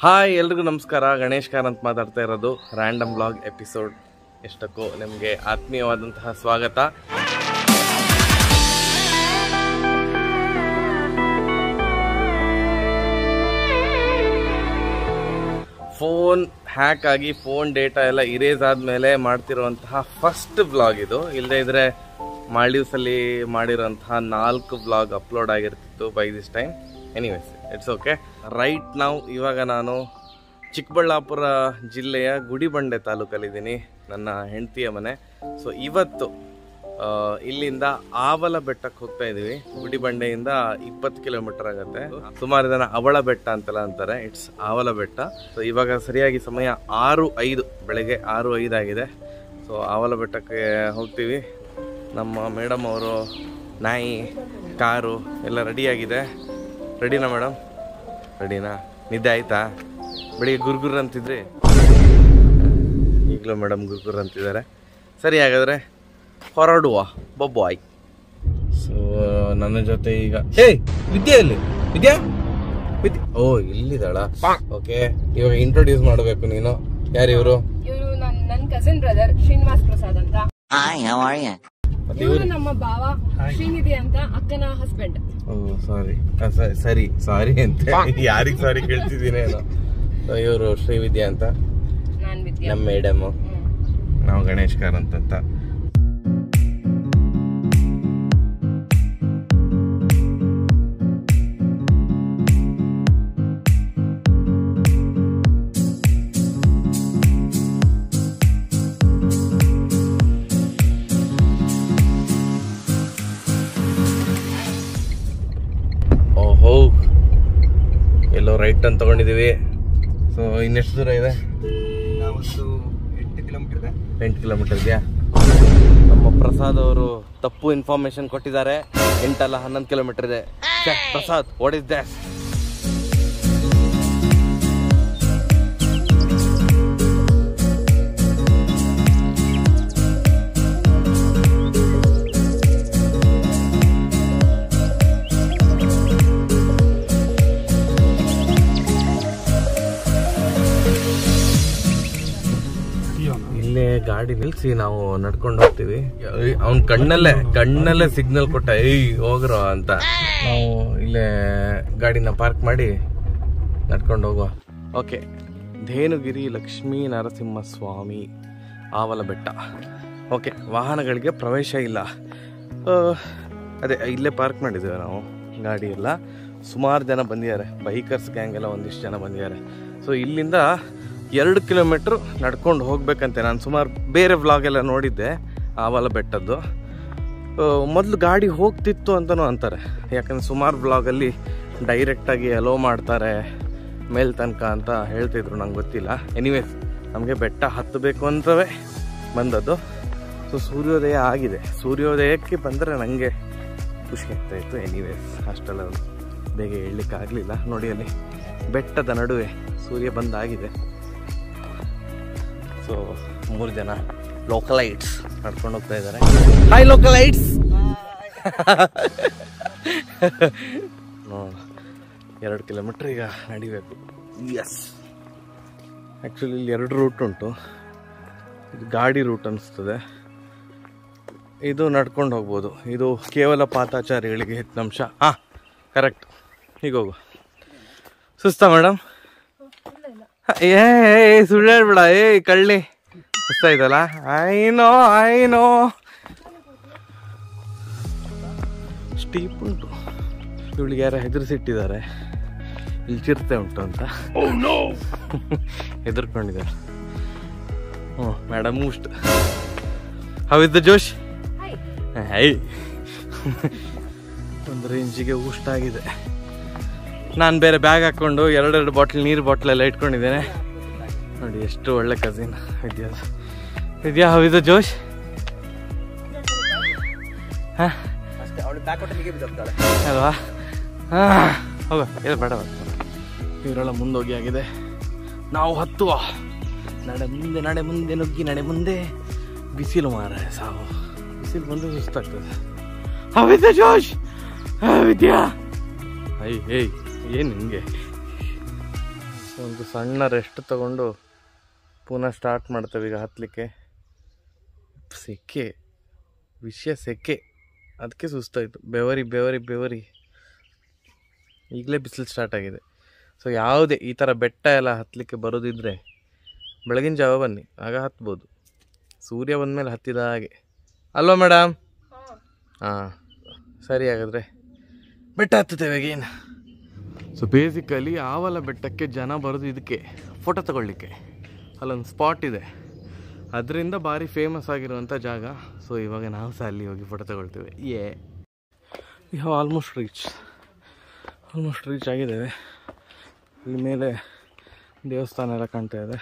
Hi ಎಲ್ರಿಗೂ ನಮಸ್ಕಾರ Ganesh car ಅಂತ ಮಾತಾಡ್ತಾ ಇರೋದು ರ್ಯಾಂಡಮ್ ಬ್ಲಾಗ್ ಎಪಿಸೋಡ್ ಎಷ್ಟಕ್ಕೂ ನಿಮಗೆ ಆತ್ಮೀಯವಾದಂತಹ ಸ್ವಾಗತ ಫೋನ್ ಹ್ಯಾಕ್ ಆಗಿ ಫೋನ್ ಡೇಟಾ ಎಲ್ಲ ಇರೇಸ್ ಆದಮೇಲೆ ಮಾಡ್ತಿರುವಂತಹ ಫಸ್ಟ್ ಬ್ಲಾಗ್ ಇದು ಇಲ್ಲದೆ ಇದ್ರೆ ಮಾಲ್ಡೀವ್ಸ್ ಅಲ್ಲಿ ಮಾಡಿರೋಂತಹ ನಾಲ್ಕು ಬ್ಲಾಗ್ ಅಪ್ಲೋಡ್ ಆಗಿರ್ತಿತ್ತು by this time anyways it's okay right ನಾವು ಇವಾಗ ನಾನು ಚಿಕ್ಕಬಳ್ಳಾಪುರ ಜಿಲ್ಲೆಯ ಗುಡಿಬಂಡೆ ತಾಲೂಕಲ್ಲಿದ್ದೀನಿ ನನ್ನ ಹೆಂಡತಿಯ ಮನೆ ಸೊ ಇವತ್ತು ಆ, ಇಲ್ಲಿಂದ ಆವಲ ಬೆಟ್ಟಕ್ಕೆ ಹೋಗ್ತಾ ಇದೀವಿ ಗುಡಿಬಂಡೆಯಿಂದ ಇಪ್ಪತ್ತು ಕಿಲೋಮೀಟರ್ ಆಗುತ್ತೆ ಸುಮಾರು ಜನ ಅವಳ ಬೆಟ್ಟ ಅಂತೆಲ್ಲ ಅಂತಾರೆ ಇಟ್ಸ್ ಆವಲ ಬೆಟ್ಟ ಸೊ ಇವಾಗ ಸರಿಯಾಗಿ ಸಮಯ ಆರು ಐದು ಬೆಳಗ್ಗೆ ಆರು ಐದು ಆಗಿದೆ ಸೊ ಆವಲ ಬೆಟ್ಟಕ್ಕೆ ಹೋಗ್ತೀವಿ ನಮ್ಮ ಮೇಡಮ್ ಅವರು ನಾಯಿ ಕಾರು ಎಲ್ಲ ರೆಡಿಯಾಗಿದೆ ರೆಡಿನಾ ಮೇಡಮ್ ರೆಡಿನಾ ನಿದ್ದೆ ಆಯ್ತಾ ಬೆಳಿಗ್ಗೆ ಗುರ್ಗುರ್ ಅಂತಿದ್ರಿ ಈಗಲೂ ಮೇಡಮ್ ಗುರ್ಗುರ್ ಅಂತಿದ್ದಾರೆ ಸರಿ ಹಾಗಾದ್ರೆ ಹೊರಡುವ ಬೊಬ್ಬಾಯ್ ಸೊ ನನ್ನ ಜೊತೆ ಈಗ ಹೇ ವಿದ್ಯಾ ಇಲ್ಲಿ ವಿದ್ಯಾ ವಿದ್ಯಾ ಓ ಇಲ್ಲಿದ್ದಾಳ ಓಕೆ ಇವಾಗ ಇಂಟ್ರೊಡ್ಯೂಸ್ ಮಾಡಬೇಕು ನೀನು ಯಾರು ಇವರು ಇವರು ನನ್ ನನ್ ಕಸಿನ್ ಬ್ರದರ್ ಶ್ರೀನಿವಾಸ್ ಪ್ರಸಾದ್ ಅಂತ Hi, how are you? ಮತ್ತೆ ಇವರು ಇವರು ನಮ್ಮ ಭಾವ ಶ್ರೀನಿಧಿ ಅಂತ ಅಕ್ಕನ ಹಸ್ಬೆಂಡ್ ಓ ಸಾರಿ ಸರಿ ಸಾರಿ ಅಂತ ಯಾರಿಗೆ ಸಾರಿ ಕೇಳ್ತಿದ್ದೀನಿ ಇವರು ಶ್ರೀವಿದ್ಯಾ ಅಂತ ನಾನ್ ವಿದ್ಯಾ ನಮ್ಮ ಮೇಡಮ್ ಹ್ಮ್. ನಾವು ಗಣೇಶ್ ಕಾರ್ ಅಂತಂತ ಓಹೋ ಎಲ್ಲೋ ರೈಟ್ ಅಂತ ತಗೊಂಡಿದೀವಿ ಸೊ ಇನ್ನೆಷ್ಟು ದೂರ ಇದೆ ಒಂದು ಎಂಟು ಕಿಲೋಮೀಟರ್ ಇದೆ ಎಂಟು ಕಿಲೋಮೀಟರ್ ಇದೆಯಾ ನಮ್ಮ ಪ್ರಸಾದ್ ಅವರು ತಪ್ಪು ಇನ್ಫಾರ್ಮೇಶನ್ ಕೊಟ್ಟಿದ್ದಾರೆ ಎಂಟಲ್ಲ ಹನ್ನೊಂದು ಕಿಲೋಮೀಟರ್ ಇದೆ ಛೆ, ಪ್ರಸಾದ್ ವಾಟ್ ಇಸ್ ದ್ಯಾಟ್ ಇಲ್ಲೇ ಗಾಡಿ ನಿಲ್ಸಿ ನಾವು ನಡ್ಕೊಂಡು ಹೋಗ್ತೀವಿ ಅವ್ನ ಕಣ್ಣಲ್ಲೇ ಕಣ್ಣಲ್ಲೇ ಸಿಗ್ನಲ್ ಕೊಟ್ಟ ಏಯ್ ಹೋಗ್ರೋ ಅಂತ ನಾವು ಇಲ್ಲೇ ಗಾಡಿನ ಪಾರ್ಕ್ ಮಾಡಿ ನಡ್ಕೊಂಡು ಹೋಗುವ okay Dhenugiri Lakshmi Narasimha Swamy Avalabetta okay ವಾಹನಗಳಿಗೆ ಪ್ರವೇಶ ಇಲ್ಲ ಆ, ಅದೇ ಇಲ್ಲೇ ಪಾರ್ಕ್ ಮಾಡಿದ್ದೇವೆ ನಾವು ಗಾಡಿ ಎಲ್ಲ ಸುಮಾರು ಜನ ಬಂದಿದ್ದಾರೆ ಬೈಕರ್ಸ್ ಗ್ಯಾಂಗ್ ಎಲ್ಲ ಒಂದಿಷ್ಟು ಜನ ಬಂದಿದ್ದಾರೆ ಸೊ ಇಲ್ಲಿಂದ ಎರಡು ಕಿಲೋಮೀಟ್ರ್ ನಡ್ಕೊಂಡು ಹೋಗ್ಬೇಕಂತೆ ನಾನು ಸುಮಾರು ಬೇರೆ ವ್ಲಾಗ್ ಎಲ್ಲ ನೋಡಿದ್ದೆ ಆವಲ ಬೆಟ್ಟದ್ದು ಮೊದಲು ಗಾಡಿ ಹೋಗ್ತಿತ್ತು ಅಂತಲೂ ಅಂತಾರೆ ಯಾಕಂದ್ರೆ ಸುಮಾರು ವ್ಲಾಗಲ್ಲಿ ಡೈರೆಕ್ಟಾಗಿ ಅಲೋ ಮಾಡ್ತಾರೆ ಮೇಲ್ ತನಕ ಅಂತ ಹೇಳ್ತಿದ್ರು ನಂಗೆ ಗೊತ್ತಿಲ್ಲ ಎನಿವೇಸ್ ನಮಗೆ ಬೆಟ್ಟ ಹತ್ತಬೇಕು ಅಂತವೇ ಬಂದದ್ದು ಸೊ ಸೂರ್ಯೋದಯ ಆಗಿದೆ ಸೂರ್ಯೋದಯಕ್ಕೆ ಬಂದರೆ ನನಗೆ ಖುಷಿ ಆಗ್ತಾ ಇತ್ತು ಎನಿವೇಸ್ ಅಷ್ಟೆಲ್ಲ ಬೇಗ ಹೇಳಲಿಕ್ಕೆ ಆಗಲಿಲ್ಲ ನೋಡಿ ಅಲ್ಲಿ ಬೆಟ್ಟದ ನಡುವೆ ಸೂರ್ಯ ಬಂದಾಗಿದೆ ಸೊ ಮೂರು ಜನ ಲೋಕಲೈಟ್ಸ್ ನಡ್ಕೊಂಡು ಹೋಗ್ತಾ ಇದ್ದಾರೆ ಹಾಯ್ ಲೋಕಲೈಟ್ಸ್ ಎರಡು ಕಿಲೋಮೀಟ್ರ್ ಈಗ ನಡಿಬೇಕು ಎಸ್ ಆ್ಯಕ್ಚುಲಿ ಇಲ್ಲಿ ಎರಡು ರೂಟ್ ಉಂಟು ಇದು ಗಾಡಿ ರೂಟ್ ಅನಿಸ್ತದೆ ಇದು ನಡ್ಕೊಂಡು ಹೋಗ್ಬೋದು ಇದು ಕೇವಲ ಪಾತಾಚಾರಿಗಳಿಗೆ ಹೆಚ್ಚಿನಂಶ ಹಾಂ ಕರೆಕ್ಟ್ ಈಗ ಹೋಗು ಸುಸ್ತಾ ಮೇಡಮ್ ಏ ಏ, ಸುಳ್ಳು ಹೇಳ್ಬೇಡ ಏ ಕಳ್ಳಿ ಸುಸ್ತಾಯ್ತಲ್ಲ ಐನೋ ಐನೋ ಸ್ಟೀಪ್ ಉಂಟು ಇವಳಿಗೆ ಯಾರೋ ಹೆದರ್ಸಿಟ್ಟಿದ್ದಾರೆ ಇಲ್ಲಿ ಚಿರತೆ ಉಂಟು ಅಂತ ಹೆದರ್ಕೊಂಡಿದ್ದಾರೆ ಹ್ಞೂ ಮೇಡಮ್ ಉಸ್ಟ್ ಹವಿದ್ದ ಜೋಶ್ ಹೈ ಒಂದು ರೇಂಜಿಗೆ ಉಷ್ಟ ಆಗಿದೆ ನಾನು ಬೇರೆ ಬ್ಯಾಗ್ ಹಾಕ್ಕೊಂಡು ಎರಡೆರಡು ಬಾಟ್ಲ್ ನೀರು ಬಾಟ್ಲ್ ಎಲ್ಲ ಇಟ್ಕೊಂಡಿದ್ದೇನೆ ನೋಡಿ ಎಷ್ಟು ಒಳ್ಳೆ ಕಸಿನ್ ವಿದ್ಯಾ ವಿದ್ಯಾ ಹವಿದ ಜೋಶ್ ಹಾಂ ಅಷ್ಟೇ ಅವಳು ಬ್ಯಾಕ್ ಹೋಟೆಲ್ಗೆ ಬಿದ್ದಾಳೆ ಅಲ್ವಾ ಹಾಂ ಹೋಗ ಏನು ಬೇಡ ಇವರೆಲ್ಲ ಮುಂದೋಗಿ ಆಗಿದೆ ನಾವು ಹತ್ತುವ ನಡೆ ಮುಂದೆ ನಡೆ ಮುಂದೆ ನುಗ್ಗಿ ನಡೆ ಮುಂದೆ ಬಿಸಿಲು ಮಾರ ಸಾವು ಬಿಸಿಲು ಬಂದು ಸುಸ್ತಾಗ್ತದೆ ಹವಿದ ಜೋಶ್ ವಿದ್ಯಾ ಐ ಏಯ್ ಏನು ಹಿಂಗೆ ಒಂದು ಸಣ್ಣ ರೆಸ್ಟ್ ತಗೊಂಡು ಪುನಃ ಸ್ಟಾರ್ಟ್ ಮಾಡ್ತೇವೆ ಈಗ ಹತ್ತಲಿಕ್ಕೆ ಸೆಕೆ ವಿಷಯ ಸೆಕೆ ಅದಕ್ಕೆ ಸುಸ್ತಾಯಿತು ಬೆವರಿ ಬೆವರಿ ಬೆವರಿ ಈಗಲೇ ಬಿಸಿಲು ಸ್ಟಾರ್ಟ್ ಆಗಿದೆ ಸೊ ಯಾವುದೇ ಈ ಥರ ಬೆಟ್ಟ ಎಲ್ಲ ಹತ್ತಲಿಕ್ಕೆ ಬರೋದಿದ್ರೆ ಬೆಳಗಿನ ಜಾವ ಬನ್ನಿ ಆಗ ಹತ್ಬೋದು ಸೂರ್ಯ ಬಂದಮೇಲೆ ಹತ್ತಿದ ಹಾಗೆ ಅಲ್ವಾ ಮೇಡಮ್ ಹಾಂ ಸರಿ ಹಾಗಾದರೆ ಬೆಟ್ಟ ಹತ್ತುತ್ತೇವೆ ಏನು ಸೊ ಬೇಸಿಕಲಿ ಆವಲ ಬೆಟ್ಟಕ್ಕೆ ಜನ ಬರೋದು ಇದಕ್ಕೆ ಫೋಟೋ ತಗೊಳ್ಳಿಕ್ಕೆ ಅಲ್ಲೊಂದು ಸ್ಪಾಟ್ ಇದೆ ಅದರಿಂದ ಭಾರಿ ಫೇಮಸ್ ಆಗಿರುವಂಥ ಜಾಗ ಸೊ ಇವಾಗ ನಾವು ಸಹ ಅಲ್ಲಿ ಹೋಗಿ ಫೋಟೋ ತಗೊಳ್ತೇವೆ ಏ we have almost reach almost reach ಆಗಿದ್ದೇವೆ ಇಲ್ಲಿ ಮೇಲೆ ದೇವಸ್ಥಾನ ಎಲ್ಲ ಕಾಣ್ತಾ ಇದೆ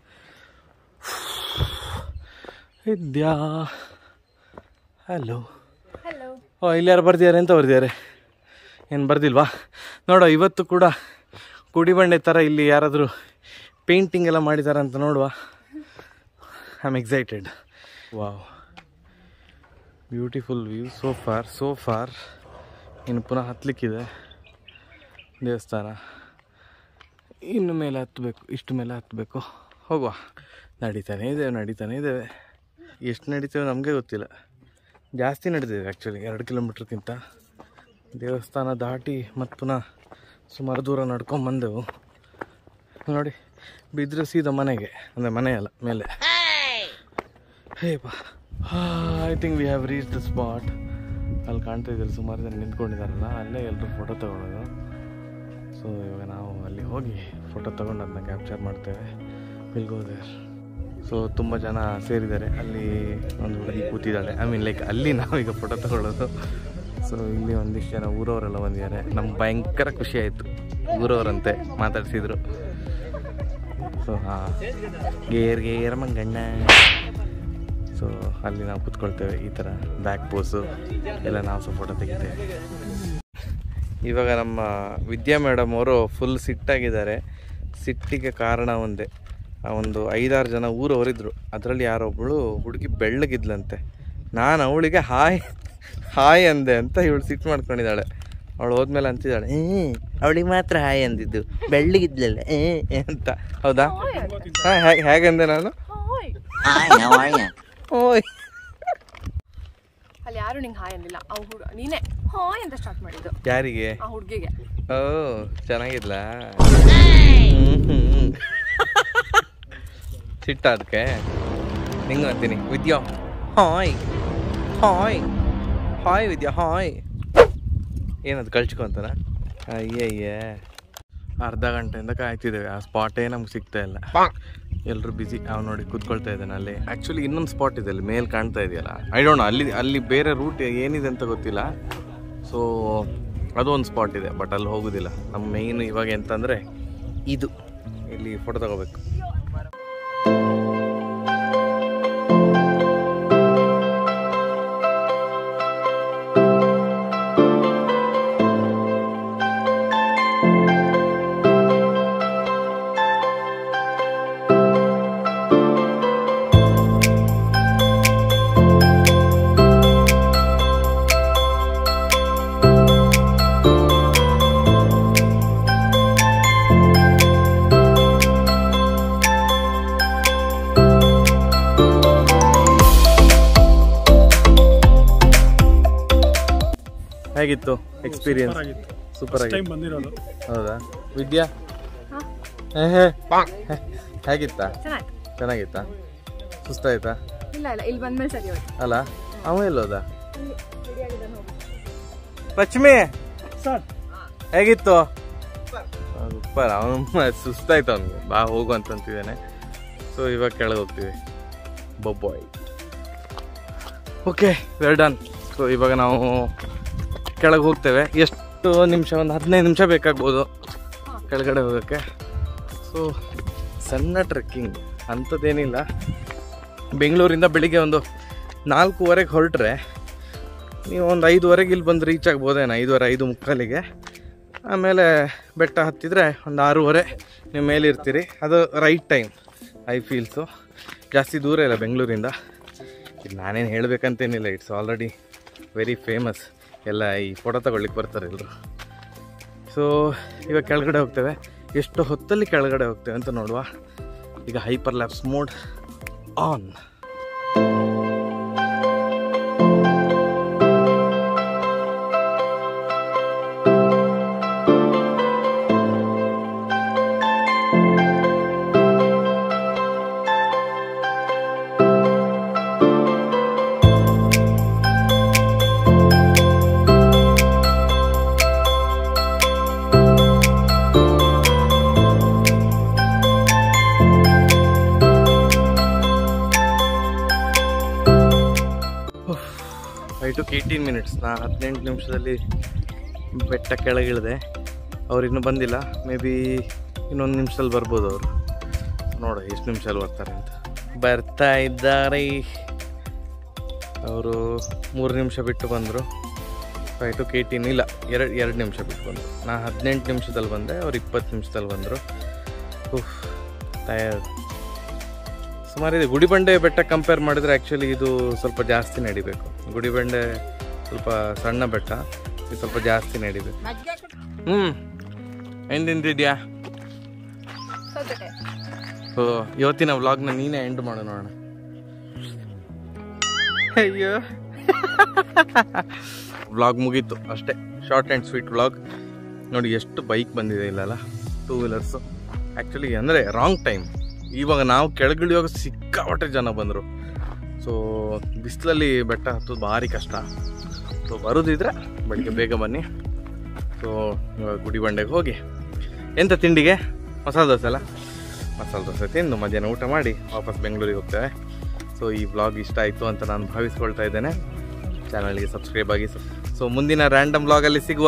ಇದ್ಯಾ ಹಲೋ ಹಲೋ ಓ ಇಲ್ಲಿ ಯಾರು ಬರ್ದಿದ್ದಾರೆ ಅಂತ ಬರ್ದಿದ್ದಾರೆ ಏನು ಬರ್ದಿಲ್ವಾ ನೋಡೋ ಇವತ್ತು ಕೂಡ ಕುಡಿ ಬಂಡೆ ಥರ ಇಲ್ಲಿ ಯಾರಾದರೂ ಪೇಂಟಿಂಗ್ ಎಲ್ಲ ಮಾಡಿದ್ದಾರೆ ಅಂತ ನೋಡುವ I am excited wow beautiful view so far so far ಇನ್ನು ಪುನಃ ಹತ್ತಲಿಕ್ಕಿದೆ ದೇವಸ್ಥಾನ ಇನ್ನು ಮೇಲೆ ಹತ್ತಬೇಕು ಇಷ್ಟು ಮೇಲೆ ಹತ್ತಬೇಕು ಹೋಗುವ ನಡೀತಾನೇ ಇದ್ದೇವೆ ನಡೀತಾನೇ ಇದ್ದೇವೆ ಎಷ್ಟು ನಡೀತೇವೆ ನಮಗೆ ಗೊತ್ತಿಲ್ಲ ಜಾಸ್ತಿ ನಡೆದಿದೆ ಆ್ಯಕ್ಚುಲಿ ಎರಡು ಕಿಲೋಮೀಟ್ರ್ಗಿಂತ ದೇವಸ್ಥಾನ ದಾಟಿ ಮತ್ತು ಪುನಃ ಸುಮಾರು ದೂರ ನಡ್ಕೊಂಡು ಬಂದೆವು ನೋಡಿ ಬಿದ್ದರೆ ಸೀದಾ ಮನೆಗೆ ಅಂದರೆ ಮನೆ ಅಲ್ಲ ಮೇಲೆ ಹೇ ಬಾ I think we have reach the spot ಅಲ್ಲಿ ಕಾಣ್ತಾ ಇದ್ದಾರೆ ಸುಮಾರು ಜನ ನಿಂತ್ಕೊಂಡಿದ್ದಾರಲ್ಲ ಅಲ್ಲೇ ಎಲ್ಲರೂ ಫೋಟೋ ತಗೊಳ್ಳೋದು ಸೊ ಇವಾಗ ನಾವು ಅಲ್ಲಿ ಹೋಗಿ ಫೋಟೋ ತಗೊಂಡು ಅದನ್ನ ಕ್ಯಾಪ್ಚರ್ ಮಾಡ್ತೇವೆ ವಿಲ್ ಗೋ ದೇರ್ ಸೊ ತುಂಬ ಜನ ಸೇರಿದ್ದಾರೆ ಅಲ್ಲಿ ಒಂದು ಹುಡುಗಿ ಕೂತಿದ್ದಾಳೆ ಐ ಮೀನ್ ಲೈಕ್ ಅಲ್ಲಿ ನಾವು ಈಗ ಫೋಟೋ ತಗೊಳ್ಳೋದು ಸೊ ಇಲ್ಲಿ ಒಂದಿಷ್ಟು ಜನ ಊರವರೆಲ್ಲ ಬಂದಿದ್ದಾರೆ ನಮ್ಗೆ ಭಯಂಕರ ಖುಷಿ ಆಯಿತು ಊರವರಂತೆ ಮಾತಾಡ್ಸಿದ್ರು ಸೊ ಹಾಂ ಗೇರ್ ಗೇರ್ ಮಂಗಣ್ಣ ಸೊ ಅಲ್ಲಿ ನಾವು ಕೂತ್ಕೊಳ್ತೇವೆ ಈ ಥರ ಬ್ಯಾಕ್ ಪೋಸು ಎಲ್ಲ ನಾವು ಸಹ ಫೋಟೋ ತೆಗಿತೇವೆ ಇವಾಗ ನಮ್ಮ ವಿದ್ಯಾ ಮೇಡಮ್ ಅವರು ಫುಲ್ ಸಿಟ್ಟಾಗಿದ್ದಾರೆ ಸಿಟ್ಟಿಗೆ ಕಾರಣ ಒಂದೇ ಆ ಒಂದು ಐದಾರು ಜನ ಊರವರಿದ್ರು ಅದರಲ್ಲಿ ಯಾರೊಬ್ಬಳು ಹುಡುಗಿ ಬೆಳ್ಳಗಿದ್ಲಂತೆ ನಾನು ಅವಳಿಗೆ ಹಾಯ್ ಹಾಯ್ ಅಂದೆ ಅಂತ ಇವಳು ಸಿಟ್ಟು ಮಾಡ್ಕೊಂಡಿದ್ದಾಳೆ ಅವಳು ಹೋದ್ಮೇಲೆ ಅಂತಿದ್ದಾಳೆ ಹ್ಞೂ ಅವಳಿಗೆ ಮಾತ್ರ ಹಾಯ್ ಅಂದಿದ್ದು ಬೆಳ್ಳಗಿದ್ಲಲ್ಲ ಏ ಅಂತ ಹೌದಾ ಹಾಂ ಹೇಗೆ ಹೇಗಂದೆ ನಾನು ಓಯ್ ಅಲ್ಲಿ ಯಾರು ನಿಂಗೆ ಹಾಯ್ ಅಂದಿಲ್ಲ ಆ ಹುಡುಗ ನೀನೇ ಹಾಯ್ ಅಂತ ಸ್ಟಾರ್ಟ್ ಮಾಡಿದ್ದು ಯಾರಿಗೆ ಆ ಹುಡುಗಿಗೆ ಓ ಚೆನ್ನಾಗಿದ್ಲಾ ಸಿಟ್ಟ ಅದಕ್ಕೆ ನಿಂಗೆ ಅಂತೀನಿ Vidya hi hi hi Vidya hi ಏನದು ಕಳ್ಸ್ಕೊ ಅಂತಾನ ಅಯ್ಯಯ್ಯೇ ಅರ್ಧ ಗಂಟೆಯಿಂದ ಕಾಯ್ತಿದ್ದೇವೆ ಆ ಸ್ಪಾಟೇ ನಮ್ಗೆ ಸಿಗ್ತಾ ಇಲ್ಲ ಎಲ್ಲರೂ ಬಿಸಿ ಅವ್ನು ನೋಡಿ ಕೂತ್ಕೊಳ್ತಾ ಇದ್ದಾನೆ ಅಲ್ಲಿ ಆ್ಯಕ್ಚುಲಿ ಇನ್ನೊಂದು ಸ್ಪಾಟ್ ಇದೆ ಅಲ್ಲಿ ಮೇಲೆ ಕಾಣ್ತಾ ಇದೆಯಲ್ಲ ಐ ಡೋಂಟ್ ಅಲ್ಲಿ ಅಲ್ಲಿ ಬೇರೆ ರೂಟ್ ಏನಿದೆ ಅಂತ ಗೊತ್ತಿಲ್ಲ ಸೊ ಅದು ಒಂದು ಸ್ಪಾಟ್ ಇದೆ ಬಟ್ ಅಲ್ಲಿ ಹೋಗೋದಿಲ್ಲ ನಮ್ಮ ಮೇಯ್ನ್ ಇವಾಗ ಎಂತಂದರೆ ಇದು ಇಲ್ಲಿ ಫೋಟೋ ತಗೋಬೇಕು ಹೇಗಿತ್ತು ಎಕ್ಸ್ಪೀರಿಯನ್ಸ್ ಸೂಪರ್ ಆಗಿ ಟೈಮ್ ಬಂದಿರೋದು ಹೌದಾ ವಿದ್ಯಾ ಹಾ. ಹೇ, ಹೇ. ಹೇ, ಹೇಗಿತ್ತಾ ಚೆನ್ನಾಯ್ತು ಚೆನ್ನಾಗಿತ್ತಾ ಸುಸ್ತಾಯ್ತಾ ಇಲ್ಲ ಇಲ್ಲ ಇಲ್ಲಿ ಬಂದ್ಮೇಲೆ ಸರಿ ಹೋಯ್ತು ಅಲ್ಲ ಅವ ಎಲ್ಲೋದ ಲಕ್ಷ್ಮಿ ಸರ್ ಹೇಗಿತ್ತು ಸೂಪರ್ ಅವನು ಸುಸ್ತಾಯ್ತು ಅವನಿಗೆ ಬಾ ಹೋಗು ಅಂತಂತಿದ್ದಾನೆ ಸೊ ಇವಾಗ ಕೆಳಗೆ ಹೋಗ್ತೀವಿ ಬೊಬ್ಬಾಯ್ ಓಕೆ ವೆಲ್ ಡನ್ ಸೊ ಇವಾಗ ನಾವು ಕೆಳಗೆ ಹೋಗ್ತೇವೆ ಎಷ್ಟು ನಿಮಿಷ ಒಂದು ಹದಿನೈದು ನಿಮಿಷ ಬೇಕಾಗ್ಬೋದು ಕೆಳಗಡೆ ಹೋಗೋಕ್ಕೆ ಸೊ ಸಣ್ಣ ಟ್ರೆಕ್ಕಿಂಗ್ ಅಂಥದ್ದೇನಿಲ್ಲ ಬೆಂಗಳೂರಿಂದ ಬೆಳಿಗ್ಗೆ ಒಂದು ನಾಲ್ಕೂವರೆಗೆ ಹೊರಟ್ರೆ ನೀವು ಒಂದು ಐದುವರೆಗೆ ಇಲ್ಲಿ ಬಂದು ರೀಚ್ ಆಗ್ಬೋದೇನೋ ಐದುವರೆ ಐದು ಮುಕ್ಕಾಲಿಗೆ ಆಮೇಲೆ ಬೆಟ್ಟ ಹತ್ತಿದ್ರೆ ಒಂದು ಆರೂವರೆ ನೀವು ಮೇಲಿರ್ತೀರಿ ಅದು ರೈಟ್ ಟೈಮ್ ಐ ಫೀಲ್ಸು ಜಾಸ್ತಿ ದೂರ ಇಲ್ಲ ಬೆಂಗಳೂರಿಂದ ಇದು ನಾನೇನು ಹೇಳಬೇಕಂತೇನಿಲ್ಲ ಇಟ್ಸ್ ಆಲ್ರೆಡಿ ವೆರಿ ಫೇಮಸ್ ಎಲ್ಲ ಈ ಫೋಟೋ ತಗೊಳ್ಳಿಕ್ಕೆ ಬರ್ತಾರೆ ಎಲ್ಲರು ಸೊ ಇವಾಗ ಕೆಳಗಡೆ ಹೋಗ್ತೇವೆ ಎಷ್ಟು ಹೊತ್ತಲ್ಲಿ ಕೆಳಗಡೆ ಹೋಗ್ತೇವೆ ಅಂತ ನೋಡುವ ಈಗ hyper labs mode on five to eighteen minutes ನಾ ಹದಿನೆಂಟು ನಿಮಿಷದಲ್ಲಿ ಬೆಟ್ಟ ಕೆಳಗಿಳಿದೆ ಅವ್ರು ಇನ್ನೂ ಬಂದಿಲ್ಲ ಮೇ ಬಿ ಇನ್ನೊಂದು ನಿಮಿಷದಲ್ಲಿ ಬರ್ಬೋದು ಅವರು ನೋಡ ಎಷ್ಟು ನಿಮಿಷದಲ್ಲಿ ಬರ್ತಾರೆ ಅಂತ ಬರ್ತಾ ಇದ್ದಾರೆ ಅವರು ಮೂರು ನಿಮಿಷ ಬಿಟ್ಟು ಬಂದರು ಫೈವ್ ಟು ಏಯ್ಟೀನ್ ಇಲ್ಲ ಎರಡು ಎರಡು ನಿಮಿಷ ಬಿಟ್ಟು ಬಂದರು ನಾ ಹದಿನೆಂಟು ನಿಮಿಷದಲ್ಲಿ ಬಂದೆ ಅವ್ರು ಇಪ್ಪತ್ತು ನಿಮಿಷದಲ್ಲಿ ಬಂದರು ಉಫ್ ಟಯರ್ಡ್ ಸುಮಾರಿದೆ ಗುಡಿಬಂಡೆ ಬೆಟ್ಟ ಕಂಪೇರ್ ಮಾಡಿದ್ರೆ ಆ್ಯಕ್ಚುಲಿ ಇದು ಸ್ವಲ್ಪ ಜಾಸ್ತಿ ನಡಿಬೇಕು ಗುಡಿಬಂಡೆ ಸ್ವಲ್ಪ ಸಣ್ಣ ಬೆಟ್ಟ ಇದು ಸ್ವಲ್ಪ ಜಾಸ್ತಿ ನಡಿಬೇಕು ಹ್ಞೂ ಏನು ತಿಂತಿದ್ಯಾ ಸೌತೆಕಾಯಿ ಓ ಇವತ್ತಿನ ವ್ಲಾಗ್ನ ನೀನೇ ಎಂಡ್ ಮಾಡು ನೋಡೋಣ ಅಯ್ಯೋ ವ್ಲಾಗ್ ಮುಗೀತು ಅಷ್ಟೇ ಶಾರ್ಟ್ ಆ್ಯಂಡ್ ಸ್ವೀಟ್ ವ್ಲಾಗ್ ನೋಡಿ ಎಷ್ಟು ಬೈಕ್ ಬಂದಿದೆ ಇಲ್ಲಲ್ಲ ಟೂ ವೀಲರ್ಸು ಆ್ಯಕ್ಚುಲಿ ಅಂದರೆ ರಾಂಗ್ ಟೈಮ್ ಇವಾಗ ನಾವು ಕೆಳಗಿಳಿಯುವಾಗ ಸಿಕ್ಕಾಪಟ್ಟೆ ಜನ ಬಂದರು ಸೊ ಬಿಸಿಲಲ್ಲಿ ಬೆಟ್ಟ ಹತ್ತೋದು ಭಾರಿ ಕಷ್ಟ ಸೊ ಬರೋದಿದ್ರೆ ಬೆಳಿಗ್ಗೆ ಬೇಗ ಬನ್ನಿ ಸೊ ಇವಾಗ ಗುಡಿ ಬಂಡೆಗೆ ಹೋಗಿ ಎಂತ ತಿಂಡಿಗೆ ಮಸಾಲೆ ದೋಸೆ ಅಲ್ಲ ಮಸಾಲೆ ದೋಸೆ ತಿಂದು ಮಧ್ಯಾಹ್ನ ಊಟ ಮಾಡಿ ವಾಪಸ್ ಬೆಂಗಳೂರಿಗೆ ಹೋಗ್ತೇವೆ ಸೊ ಈ ವ್ಲಾಗ್ ಇಷ್ಟ ಆಯಿತು ಅಂತ ನಾನು ಭಾವಿಸ್ಕೊಳ್ತಾ ಇದ್ದೇನೆ ಚಾನಲ್ಗೆ ಸಬ್ಸ್ಕ್ರೈಬ್ ಆಗಿ ಸೊ ಮುಂದಿನ ರ್ಯಾಂಡಮ್ ವ್ಲಾಗಲ್ಲಿ ಸಿಗುವ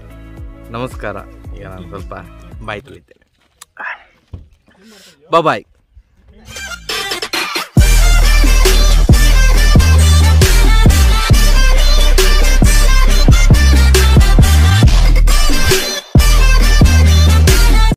ನಮಸ್ಕಾರ ಈಗ ನಾನು ಸ್ವಲ್ಪ ಬಾಯ್ ತೊಳಿತೇನೆ ಬಾಯ್